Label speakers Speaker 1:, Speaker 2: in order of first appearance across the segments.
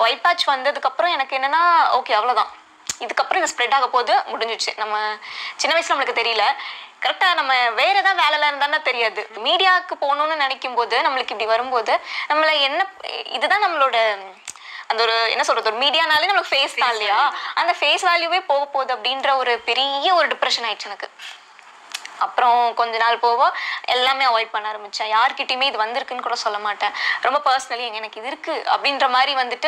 Speaker 1: White batch வந்ததுக்கப்புறம் எனக்கு என்னன்னா ஓகே அவ்வளோதான் இதுக்கப்புறம் இது ஸ்ப்ரெட் ஆக போகுது முடிஞ்சிச்சு நம்ம சின்ன வயசுல நம்மளுக்கு தெரியல கரெக்டாக நம்ம வேற ஏதாவது வேலையில இருந்தானே தெரியாது மீடியாவுக்கு போகணும்னு நினைக்கும் போது நம்மளுக்கு இப்படி வரும்போது நம்மளை என்ன இதுதான் நம்மளோட அந்த ஒரு என்ன சொல்றது ஒரு மீடியானாலே நம்மளுக்கு ஃபேஸ் தான் இல்லையா அந்த ஃபேஸ் வேல்யூவே போக போகுது அப்படின்ற ஒரு பெரிய ஒரு டிப்ரெஷன் ஆயிடுச்சு எனக்கு அப்புறம் கொஞ்ச நாள் போக எல்லாமே அவாய்ட் பண்ண ஆரம்பித்தேன் யார்கிட்டயுமே இது வந்திருக்குன்னு கூட சொல்ல மாட்டேன் ரொம்ப பர்சனலி எனக்கு இது இருக்குது அப்படின்ற மாதிரி வந்துட்டு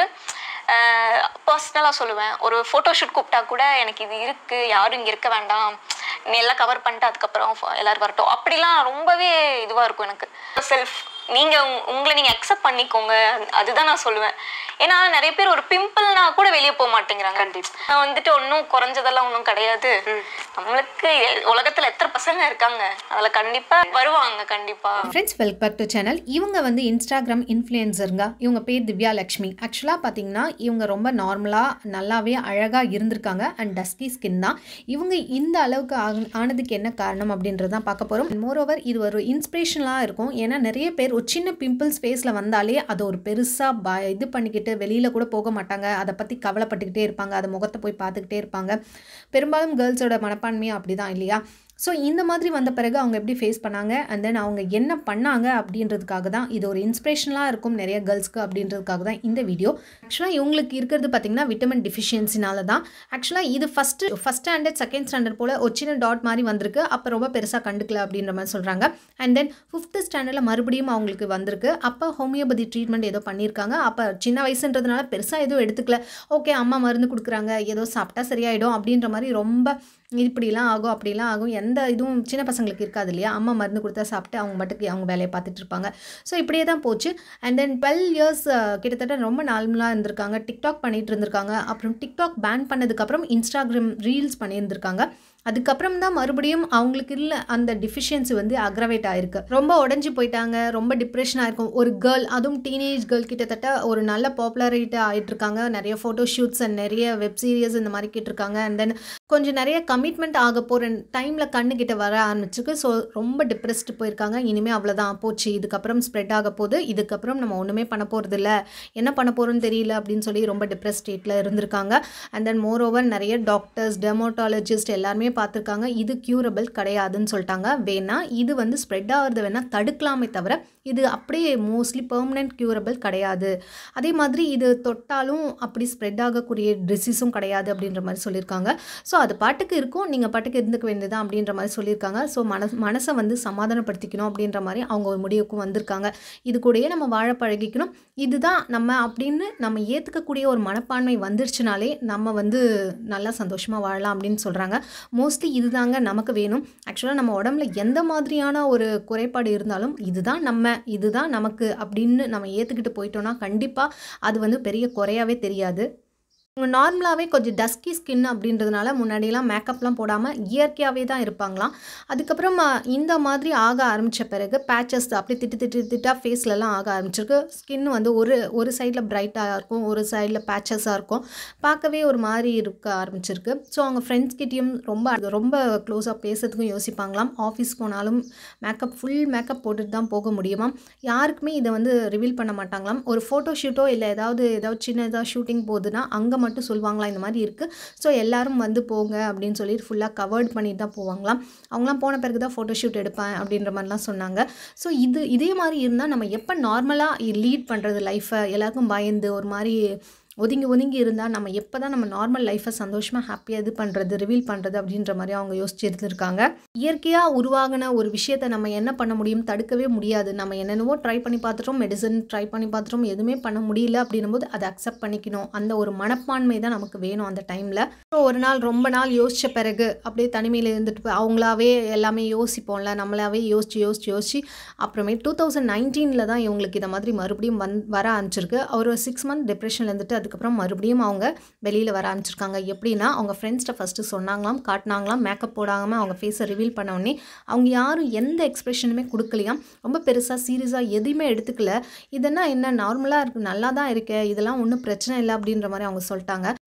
Speaker 1: பர்சனலாக சொல்லுவேன் ஒரு ஃபோட்டோ ஷூட் கூப்பிட்டா கூட எனக்கு இது இருக்குது யாரும் இங்கே இருக்க வேண்டாம் நீ எல்லாம் கவர் பண்ணிட்டு அதுக்கப்புறம் ஃப- எல்லாரும் வரட்டும் அப்படிலாம் ரொம்பவே இதுவாக இருக்கும் எனக்கு செல்ஃப் நீங்கள் உங்களை நீங்கள் அக்செப்ட் பண்ணிக்கோங்க அதுதான் நான் சொல்லுவேன் ஏன்னா நிறைய பேர் ஒரு பிம்பிள்னா கூட வெளியே போக மாட்டேங்கிறாங்க
Speaker 2: கண்டிப்பா.
Speaker 1: நான் வந்துட்டு ஒன்றும் குறைஞ்சதெல்லாம் ஒன்றும் கிடையாது நம்மளுக்கு உலகத்துல எத்தனை பசங்க இருக்காங்க அதுல கண்டிப்பா வருவாங்க கண்டிப்பா
Speaker 3: friends welcome back to channel இவங்க வந்து இன்ஸ்டாகிராம் இன்ஃப்ளூயன்சருங்க இவங்க பேர் திவ்யா லக்ஷ்மி ஆக்சுவலாக பார்த்தீங்கன்னா இவங்க ரொம்ப நார்மலாக நல்லாவே அழகாக இருந்திருக்காங்க அண்ட் டஸ்கி ஸ்கின் தான் இவங்க இந்த அளவுக்கு ஆக- ஆனதுக்கு என்ன காரணம் அப்படின்றது தான் பார்க்க போகிறோம் மோரோவர் இது ஒரு இன்ஸ்பிரேஷனலாக இருக்கும் ஏன்னா நிறைய பேர் ஒரு சின்ன பிம்பிள்ஸ் ஃபேஸில் வந்தாலே அது ஒரு பெருசாக ப இது பண்ணிக்கிட்டு வெளியில் கூட போக மாட்டாங்க அதை பற்றி கவலைப்பட்டுக்கிட்டே இருப்பாங்க அதை முகத்தை போய் பார்த்துக்கிட்டே இருப்பாங்க பெரும்பாலும் கேர்ள்ஸோட மனப்பான்மையும் அப்படி தான் இல்லையா ஸோ இந்த மாதிரி வந்த பிறகு அவங்க எப்படி ஃபேஸ் பண்ணாங்க அண்ட் தென் அவங்க என்ன பண்ணாங்க அப்படின்றதுக்காக தான் இது ஒரு இன்ஸ்பிரேஷனலாக இருக்கும் நிறைய கேர்ள்ஸ்க்கு அப்படின்றதுக்காக தான் இந்த வீடியோ ஆக்சுவலாக இவங்களுக்கு இருக்கிறது பார்த்திங்கன்னா விட்டமின் டிஃபிஷியன்சினால தான் ஆக்சுவலாக இது first first standard second standard போல் ஒரு சின்ன டாட் மாதிரி வந்திருக்கு அப்போ ரொம்ப பெருசாக கண்டுக்கல அப்படின்ற மாதிரி சொல்கிறாங்க அண்ட் தென் ஃபிஃப்த்து ஸ்டாண்டர்டில் மறுபடியும் அவங்களுக்கு வந்திருக்கு அப்போ ஹோமியோபதி ட்ரீட்மெண்ட் ஏதோ பண்ணியிருக்காங்க அப்போ சின்ன வயசுன்றதுனால பெருசாக எதுவும் எடுத்துக்கல ஓகே அம்மா மருந்து கொடுக்குறாங்க ஏதோ சாப்பிட்டா சரியாயிடும் அப்படின்ற மாதிரி ரொம்ப இப்படிலாம் ஆகும் அப்படிலாம் ஆகும் எந்த இதுவும் சின்ன பசங்களுக்கு இருக்காது இல்லையா அம்மா மருந்து கொடுத்தா சாப்பிட்டு அவங்க மட்டுக்கு அவங்க வேலையை பார்த்துட்டு இருப்பாங்க ஸோ இப்படியே தான் போச்சு அண்ட் தென் டுவெல் இயர்ஸ் கிட்டத்தட்ட ரொம்ப நார்மலாக இருந்திருக்காங்க டிக்டாக் பண்ணிட்டு இருந்திருக்காங்க அப்புறம் டிக்டாக் பேன் பண்ணதுக்கப்புறம் இன்ஸ்டாகிராம் ரீல்ஸ் பண்ணியிருந்திருக்காங்க அதுக்கப்புறம் தான் மறுபடியும் அவங்களுக்கு இல்லை அந்த டிஃபிஷியன்சி வந்து அக்ரவேட் ஆயிருக்கு ரொம்ப உடஞ்சி போயிட்டாங்க ரொம்ப டிப்ரெஷனாக இருக்கும் ஒரு கேர்ள் அதுவும் டீனேஜ் கேர்ள் கிட்டத்தட்ட ஒரு நல்ல பாப்புலரிட்டி ஆயிட்டு இருக்காங்க நிறைய ஃபோட்டோ ஷூட்ஸ் அண்ட் நிறைய வெப் சீரியஸ் இந்த மாதிரி கேட்டிருக்காங்க அண்ட் தென் கொஞ்சம் நிறைய கமிட்மெண்ட் ஆக போகிற டைமில் கண்ணுக்கிட்ட வர ஆரம்பிச்சிருக்கு ஸோ ரொம்ப டிப்ரெஸ்டு போயிருக்காங்க இனிமேல் அவ்வளோதான் போச்சு இதுக்கப்புறம் ஸ்ப்ரெட் ஆக போகுது இதுக்கப்புறம் நம்ம ஒன்றுமே பண்ண போகிறது இல்லை என்ன பண்ண போகிறோன்னு தெரியல அப்படின்னு சொல்லி ரொம்ப டிப்ரெஸ் ஸ்டேட்டில் இருந்திருக்காங்க அண்ட் தென் மோர் ஓவர் நிறைய டாக்டர்ஸ் டெமோட்டாலஜிஸ்ட் எல்லாருமே பார்த்துருக்காங்க இது க்யூரபிள் கிடையாதுன்னு சொல்லிட்டாங்க வேணா இது வந்து ஸ்ப்ரெட் ஆகிறது வேணா தடுக்கலாமே தவிர இது அப்படியே மோஸ்ட்லி பெர்மனெண்ட் க்யூரபிள் கிடையாது அதே மாதிரி இது தொட்டாலும் அப்படி ஸ்ப்ரெட் ஆகக்கூடிய டிசீஸும் கிடையாது அப்படின்ற மாதிரி சொல்லியிருக்காங்க ஸோ அது பாட்டுக்கு இருக்கும் நீங்கள் பாட்டுக்கு இருந்துக்க வேண்டியதான் அப்படின்ற மாதிரி சொல்லியிருக்காங்க ஸோ மன மனசை வந்து சமாதானப்படுத்திக்கணும் அப்படின்ற மாதிரி அவங்க ஒரு முடிவுக்கும் வந்திருக்காங்க இது கூடயே நம்ம வாழ பழகிக்கணும் இதுதான் நம்ம அப்படின்னு நம்ம ஏற்றுக்கக்கூடிய ஒரு மனப்பான்மை வந்துருச்சுனாலே நம்ம வந்து நல்லா சந்தோஷமாக வாழலாம் அப்படின்னு சொல்கிறாங்க மோஸ்ட்லி இதுதாங்க நமக்கு வேணும் ஆக்சுவலாக நம்ம உடம்புல எந்த மாதிரியான ஒரு குறைபாடு இருந்தாலும் இதுதான் நம்ம இதுதான் நமக்கு அப்படின்னு நம்ம ஏற்றுக்கிட்டு போயிட்டோம்னா கண்டிப்பாக அது வந்து பெரிய குறையாவே தெரியாது இவங்க நார்மலாகவே கொஞ்சம் டஸ்கி ஸ்கின் அப்படின்றதுனால முன்னாடியெல்லாம் மேக்கப்லாம் போடாமல் இயற்கையாகவே தான் இருப்பாங்களாம் அதுக்கப்புறம் அஹ், இந்த மாதிரி ஆக ஆரம்பித்த பிறகு பேச்சஸ் அப்படியே திட்டு திட்டு திட்டாக ஃபேஸ்லலாம் ஆக ஆரம்பிச்சிருக்கு ஸ்கின் வந்து ஒரு ஒரு சைடில் பிரைட்டாக இருக்கும் ஒரு சைடில் பேச்சஸாக இருக்கும் பார்க்கவே ஒரு மாதிரி இருக்க ஆரம்பிச்சிருக்கு ஸோ அவங்க ஃப்ரெண்ட்ஸ் கிட்டேயும் ரொம்ப ரொம்ப க்ளோஸாக பேசுறதுக்கும் யோசிப்பாங்களாம் ஆஃபீஸ் போனாலும் மேக்கப் ஃபுல் மேக்கப் போட்டுட்டு தான் போக முடியுமா யாருக்குமே இதை வந்து ரிவீல் பண்ண மாட்டாங்களாம் ஒரு ஃபோட்டோ ஷூட்டோ இல்லை ஏதாவது ஏதாவது சின்னதாக ஷூட்டிங் போகுதுன்னா அங்கே மட்டும் சொல்லுவாங்களாம் இந்த மாதிரி இருக்குது ஸோ எல்லாரும் வந்து போங்க அப்படின்னு சொல்லி ஃபுல்லாக கவர்ட் பண்ணிட்டு தான் போவாங்களாம் அவங்களாம் போன பிறகு தான் ஃபோட்டோ ஷூட் எடுப்பேன் அப்படின்ற மாதிரிலாம் சொன்னாங்க ஸோ இது இதே மாதிரி இருந்தால் நம்ம எப்போ நார்மலாக லீட் பண்ணுறது லைஃப்பை எல்லாருக்கும் பயந்து ஒரு மாதிரி ஒதுங்கி ஒதுங்கி இருந்தால் நம்ம எப்போ தான் நம்ம நார்மல் லைஃப்பை சந்தோஷமாக ஹாப்பியாக இது பண்ணுறது ரிவீல் பண்ணுறது அப்படின்ற மாதிரி அவங்க யோசிச்சு இருந்திருக்காங்க இயற்கையாக உருவாகின ஒரு விஷயத்தை நம்ம என்ன பண்ண முடியும் தடுக்கவே முடியாது நம்ம என்னென்னவோ ட்ரை பண்ணி பார்த்துட்டோம் மெடிசன் ட்ரை பண்ணி பார்த்துட்டோம் எதுவுமே பண்ண முடியல அப்படின்னும் போது அதை அக்செப்ட் பண்ணிக்கணும் அந்த ஒரு மனப்பான்மை தான் நமக்கு வேணும் அந்த டைமில் ஸோ ஒரு நாள் ரொம்ப நாள் யோசித்த பிறகு அப்படியே தனிமையில் இருந்துட்டு போய் அவங்களாவே எல்லாமே யோசிப்போம்ல நம்மளாவே யோசிச்சு யோசிச்சு யோசிச்சு அப்புறமே டூ தௌசண்ட் நைன்டீனில் தான் இவங்களுக்கு இதை மாதிரி மறுபடியும் வந் வர ஆரம்பிச்சிருக்கு ஒரு சிக்ஸ் மந்த் டிப்ரெஷனில் இருந்துட்டு அதுக்கப்புறம் மறுபடியும் அவங்க வெளியில் வர ஆரம்பிச்சிருக்காங்க எப்படின்னா அவங்க ஃப்ரெண்ட்ஸ்கிட்ட ஃபஸ்ட்டு சொன்னாங்களாம் காட்டினாங்களாம் மேக்கப் போடாமல் அவங்க ஃபேஸை ரிவீல் பண்ண உடனே அவங்க யாரும் எந்த எக்ஸ்ப்ரெஷனுமே கொடுக்கலையாம் ரொம்ப பெருசாக சீரியஸாக எதையுமே எடுத்துக்கல இதெல்லாம் என்ன நார்மலாக இருக்கு நல்லா தான் இருக்கே இதெல்லாம் ஒன்றும் பிரச்சனை இல்லை அப்படின்ற மாதிரி அவங்க சொல்லிட்டாங்க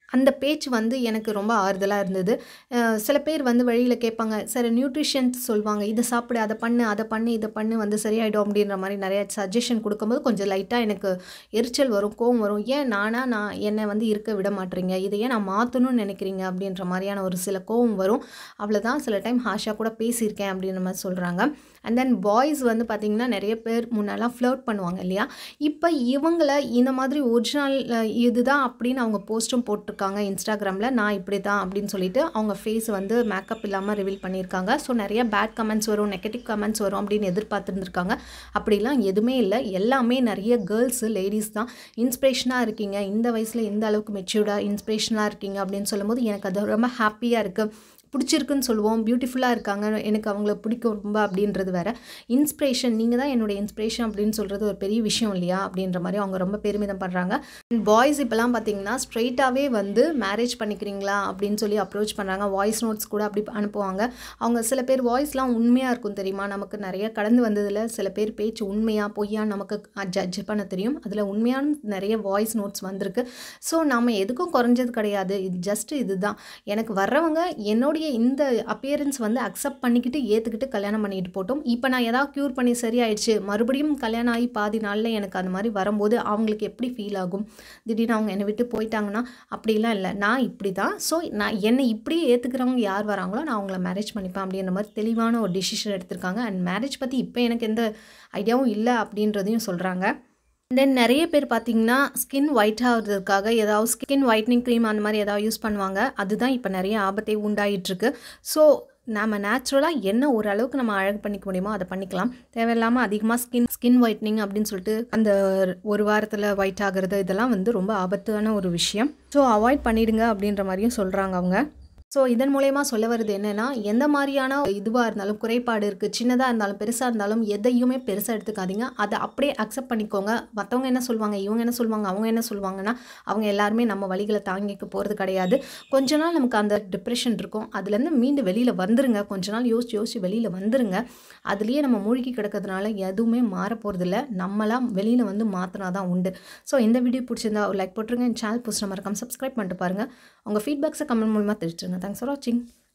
Speaker 3: அந்த பேச்சு வந்து எனக்கு ரொம்ப ஆறுதலாக இருந்தது அஹ் சில பேர் வந்து வழியில் கேட்பாங்க சில நியூட்ரிஷன்ஸ் சொல்லுவாங்க இதை சாப்பிடு அதை பண்ணு அதை பண்ணு இதை பண்ணு வந்து சரியாயிடும் அப்படின்ற மாதிரி நிறைய சஜஷன் கொடுக்கும்போது கொஞ்சம் லைட்டாக எனக்கு எரிச்சல் வரும் கோவம் வரும் ஏன் நானா நான் என்னை வந்து இருக்க விட மாட்டேறீங்க இதை ஏன் நான் மாற்றணும்னு நினைக்கிறீங்க அப்படின்ற மாதிரியான ஒரு சில கோவம் வரும் அவ்வளோதான் சில டைம் ஹாஷாக கூட பேசியிருக்கேன் அப்படின்ற மாதிரி சொல்கிறாங்க அண்ட் தென் பாய்ஸ் வந்து பார்த்திங்கன்னா நிறைய பேர் முன்னெல்லாம் ஃப்ளர்ட் பண்ணுவாங்க இல்லையா இப்போ இவங்கள இந்த மாதிரி ஒரிஜினல் இதுதான் அப்படின்னு அவங்க போஸ்ட்டும் போட்டிருக்காங்க இன்ஸ்டாகிராமில் நான் இப்படி தான் அப்படின்னு சொல்லிட்டு அவங்க ஃபேஸ் வந்து மேக்கப் இல்லாமல் ரிவீல் பண்ணியிருக்காங்க ஸோ நிறைய பேட் கமெண்ட்ஸ் வரும் நெகட்டிவ் கமெண்ட்ஸ் வரும் அப்படின்னு எதிர்பார்த்துருந்துருக்காங்க அப்படிலாம் எதுவுமே இல்லை எல்லாமே நிறைய கேர்ள்ஸு லேடிஸ் தான் இன்ஸ்பிரேஷனாக இருக்கீங்க இந்த வயசில் இந்த அளவுக்கு மெச்சூர்டாக இன்ஸ்பிரேஷனாக இருக்கீங்க அப்படின்னு சொல்லும்போது எனக்கு அது ரொம்ப ஹாப்பியாக இருக்குது பிடிச்சிருக்குன்னு சொல்லுவோம் பியூட்டிஃபுல்லாக இருக்காங்க எனக்கு அவங்கள பிடிக்கும் ரொம்ப அப்படின்றது வேற இன்ஸ்பிரேஷன் நீங்கள் தான் என்னோட இன்ஸ்பிரேஷன் அப்படின்னு சொல்கிறது ஒரு பெரிய விஷயம் இல்லையா அப்படின்ற மாதிரி அவங்க ரொம்ப பெருமிதம் பண்ணுறாங்க பாய்ஸ் இப்போலாம் பார்த்தீங்கன்னா ஸ்ட்ரைட்டாகவே வந்து மேரேஜ் பண்ணிக்கிறீங்களா அப்படின்னு சொல்லி அப்ரோச் பண்ணுறாங்க வாய்ஸ் நோட்ஸ் கூட அப்படி அனுப்புவாங்க அவங்க சில பேர் வாய்ஸ்லாம் உண்மையாக இருக்கும் தெரியுமா நமக்கு நிறைய கடந்து வந்ததில் சில பேர் பேச்சு உண்மையாக பொய்யா நமக்கு ஜட்ஜ் பண்ண தெரியும் அதில் உண்மையான நிறைய வாய்ஸ் நோட்ஸ் வந்திருக்கு ஸோ நம்ம எதுக்கும் குறைஞ்சது கிடையாது இது ஜஸ்ட் இதுதான் எனக்கு வர்றவங்க என்னுடைய இந்த அப்பியரன்ஸ் வந்து அக்செப்ட் பண்ணிக்கிட்டு ஏற்றுக்கிட்டு கல்யாணம் பண்ணிட்டு போட்டோம் இப்போ நான் ஏதாவது க்யூர் பண்ணி சரியாயிடுச்சு மறுபடியும் கல்யாணம் ஆகி பாதி நாளில் எனக்கு அந்த மாதிரி வரும்போது அவங்களுக்கு எப்படி ஃபீல் ஆகும் திடீர்னு அவங்க என்னை விட்டு போயிட்டாங்கன்னா அப்படிலாம் இல்லை நான் இப்படி தான் ஸோ நான் என்னை இப்படியே ஏற்றுக்கிறவங்க யார் வராங்களோ நான் அவங்கள மேரேஜ் பண்ணிப்பேன் அப்படின்ற மாதிரி தெளிவான ஒரு டிசிஷன் எடுத்திருக்காங்க அண்ட் மேரேஜ் பற்றி இப்போ எனக்கு எந்த ஐடியாவும் இல்லை அப்படின்றதையும் சொல்கிறாங்க தென் நிறைய பேர் பார்த்தீங்கன்னா ஸ்கின் ஒயிட் ஆகிறதுக்காக ஏதாவது ஸ்கின் ஒயிட்னிங் க்ரீம் அந்த மாதிரி ஏதாவது யூஸ் பண்ணுவாங்க அதுதான் இப்போ நிறைய ஆபத்தை உண்டாயிட்டிருக்கு ஸோ நம்ம நேச்சுரலாக என்ன ஓரளவுக்கு நம்ம அழகு பண்ணிக்க முடியுமோ அதை பண்ணிக்கலாம் தேவையில்லாமல் அதிகமாக ஸ்கின் ஸ்கின் ஒயிட்னிங் அப்படின்னு சொல்லிட்டு அந்த ஒரு வாரத்தில் ஒயிட் ஆகிறது இதெல்லாம் வந்து ரொம்ப ஆபத்தான ஒரு விஷயம் ஸோ அவாய்ட் பண்ணிடுங்க அப்படின்ற மாதிரியும் சொல்கிறாங்க அவங்க ஸோ இதன் மூலயமா சொல்ல வருது என்னென்னா எந்த மாதிரியான இதுவாக இருந்தாலும் குறைபாடு இருக்குது சின்னதாக இருந்தாலும் பெருசாக இருந்தாலும் எதையுமே பெருசாக எடுத்துக்காதீங்க அதை அப்படியே அக்செப்ட் பண்ணிக்கோங்க மற்றவங்க என்ன சொல்லுவாங்க இவங்க என்ன சொல்லுவாங்க அவங்க என்ன சொல்லுவாங்கன்னா அவங்க எல்லாருமே நம்ம வழிகளை தாங்கிக்க போகிறது கிடையாது கொஞ்ச நாள் நமக்கு அந்த டிப்ரெஷன் இருக்கும் அதுலேருந்து மீண்டு வெளியில் வந்துருங்க கொஞ்ச நாள் யோசிச்சு யோசிச்சு வெளியில் வந்துருங்க அதுலேயே நம்ம மூழ்கி கிடக்கிறதுனால எதுவுமே மாற போகிறதில்ல நம்மளாம் வெளியில் வந்து மாற்றினா தான் உண்டு ஸோ இந்த வீடியோ பிடிச்சிருந்தா ஒரு லைக் போட்டுருங்க என் சேனல் புதுசு மறக்காம சப்ஸ்கிரைப் பண்ணிட்டு பாருங்கள் உங்கள் ஃபீட்பேக்ஸை கமெண்ட் மூலமாக தெரிவிச்சிருங்க தேங்க்ஸ் ஃபார் வாட்சிங்